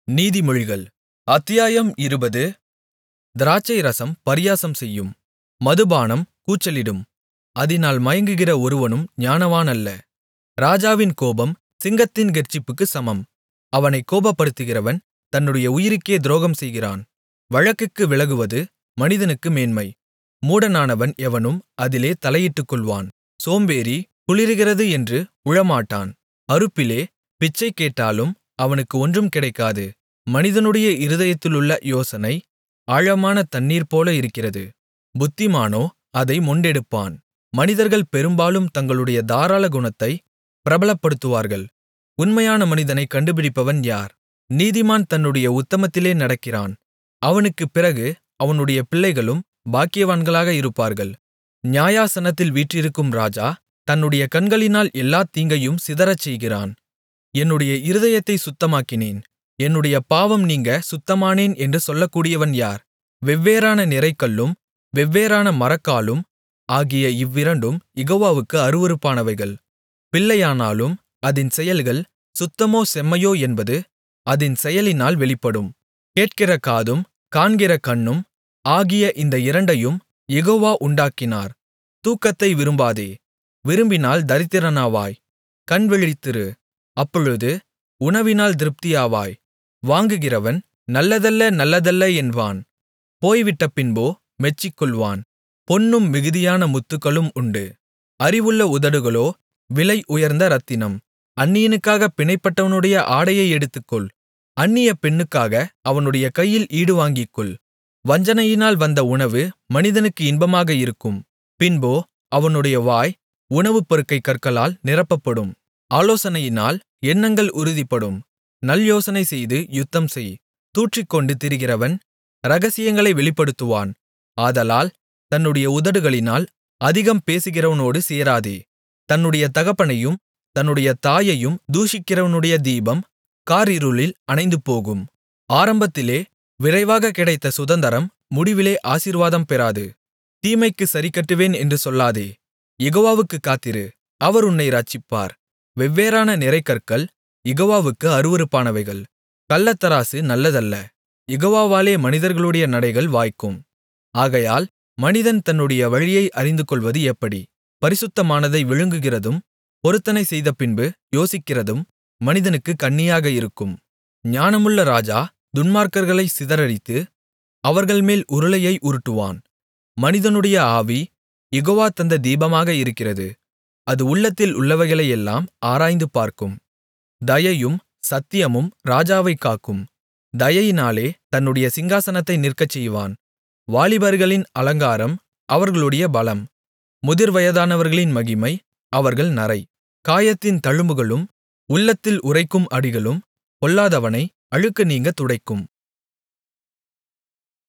நீதிமொழிகள் அத்தியாயம் இருபது திராட்சைரசம் பரியாசம் செய்யும் மதுபானம் கூச்சலிடும் அதினால் மயங்குகிற ஒருவனும் ஞானவான் அல்ல ராஜாவின் கோபம் சிங்கத்தின் கெர்ச்சிப்புக்குச் சமம் அவனைக் கோபப்படுத்துகிறவன் தன்னுடைய உயிருக்கே துரோகம் செய்கிறான் வழக்குக்கு விலகுவது மனிதனுக்கு மேன்மை மூடனானவன் எவனும் அதிலே தலையிட்டுக்கொள்வான் சோம்பேறி குளிருகிறது என்று உழமாட்டான் அறுப்பிலே பிச்சை கேட்டாலும் அவனுக்கு ஒன்றும் கிடைக்காது மனிதனுடைய இருதயத்திலுள்ள யோசனை ஆழமான தண்ணீர்போல இருக்கிறது புத்திமானோ அதை மொண்டெடுப்பான் மனிதர்கள் பெரும்பாலும் தங்களுடைய தாராள குணத்தைப் பிரபலப்படுத்துவார்கள் உண்மையான மனிதனைக் கண்டுபிடிப்பவன் யார் நீதிமான் தன்னுடைய உத்தமத்திலே நடக்கிறான் அவனுக்குப் பிறகு அவனுடைய பிள்ளைகளும் பாக்கியவான்களாக இருப்பார்கள் நியாயாசனத்தில் வீற்றிருக்கும் ராஜா தன்னுடைய கண்களினால் எல்லாத் தீங்கையும் சிதறச் செய்கிறான் என்னுடைய இருதயத்தைச் சுத்தமாக்கினேன் என்னுடைய பாவம் நீங்க சுத்தமானேன் என்று சொல்லக்கூடியவன் யார் வெவ்வேறான நிறைகல்லும் வெவ்வேறான மரக்காலும் ஆகிய இவ்விரண்டும் யெகோவாவுக்கு அருவருப்பானவைகள் பிள்ளையானாலும் அதின் செயல்கள் சுத்தமோ செம்மையோ என்பது அதின் செயலினால் வெளிப்படும் கேட்கிற காதும் காண்கிற கண்ணும் ஆகிய இந்த இரண்டையும் யெகோவா உண்டாக்கினார் தூக்கத்தை விரும்பாதே விரும்பினால் தரித்திரனாவாய் கண்விழித்திரு அப்பொழுது உணவினால் திருப்தியாவாய் வாங்குகிறவன் நல்லதல்ல நல்லதல்ல என்பான் போய்விட்டபின்போ மெச்சிக்கொள்வான் பொன்னும் மிகுதியான முத்துக்களும் உண்டு அறிவுள்ள உதடுகளோ விலை உயர்ந்த இரத்தினம் அந்நியனுக்காகப் பிணைப்பட்டவனுடைய ஆடையை எடுத்துக்கொள் அந்நிய பெண்ணுக்காக அவனுடைய கையில் ஈடுவாங்கிக்கொள் வஞ்சனையினால் வந்த உணவு மனிதனுக்கு இன்பமாக இருக்கும் பின்போ அவனுடைய வாய் உணவுப்பருக்கைக் கற்களால் நிரப்பப்படும் ஆலோசனையினால் எண்ணங்கள் உறுதிப்படும் நல்யோசனை செய்து யுத்தம்செய் தூற்றிக்கொண்டு திரிகிறவன் இரகசியங்களை வெளிப்படுத்துவான் ஆதலால் தன்னுடைய உதடுகளினால் அதிகம் பேசுகிறவனோடு சேராதே தன்னுடைய தகப்பனையும் தன்னுடைய தாயையும் தூஷிக்கிறவனுடைய தீபம் காரிருளில் அணைந்துபோகும் ஆரம்பத்திலே விரைவாக கிடைத்த சுதந்தரம் முடிவிலே ஆசீர்வாதம் பெறாது தீமைக்குச் சரிக்கட்டுவேன் என்று சொல்லாதே யெகோவாவுக்குக் காத்திரு அவர் உன்னை இரட்சிப்பார் வெவ்வேறான நிறைகற்கள் யெகோவாவுக்கு அருவருப்பானவைகள் கள்ளத்தராசு நல்லதல்ல யெகோவாவாலே மனிதர்களுடைய நடைகள் வாய்க்கும் ஆகையால் மனிதன் தன்னுடைய வழியை அறிந்துகொள்வது எப்படி பரிசுத்தமானதை விழுங்குகிறதும் பொருத்தனை செய்தபின்பு யோசிக்கிறதும் மனிதனுக்குக் கண்ணியாக இருக்கும் ஞானமுள்ள ராஜா துன்மார்க்கர்களைச் சிதறடித்து அவர்கள்மேல் உருளையை உருட்டுவான் மனிதனுடைய ஆவி யெகோவா தந்த தீபமாக இருக்கிறது அது உள்ளத்தில் உள்ளவைகளையெல்லாம் ஆராய்ந்து பார்க்கும் தயையும் சத்தியமும் ராஜாவைக் காக்கும் தயையினாலே தன்னுடைய சிங்காசனத்தை நிற்கச்செய்வான் வாலிபர்களின் அலங்காரம் அவர்களுடைய பலம் முதிர்வயதானவர்களின் மகிமை அவர்கள் நரை காயத்தின் தழும்புகளும் உள்ளத்தில் உறைக்கும் அடிகளும் பொல்லாதவனை அழுக்கு நீங்கத் துடைக்கும்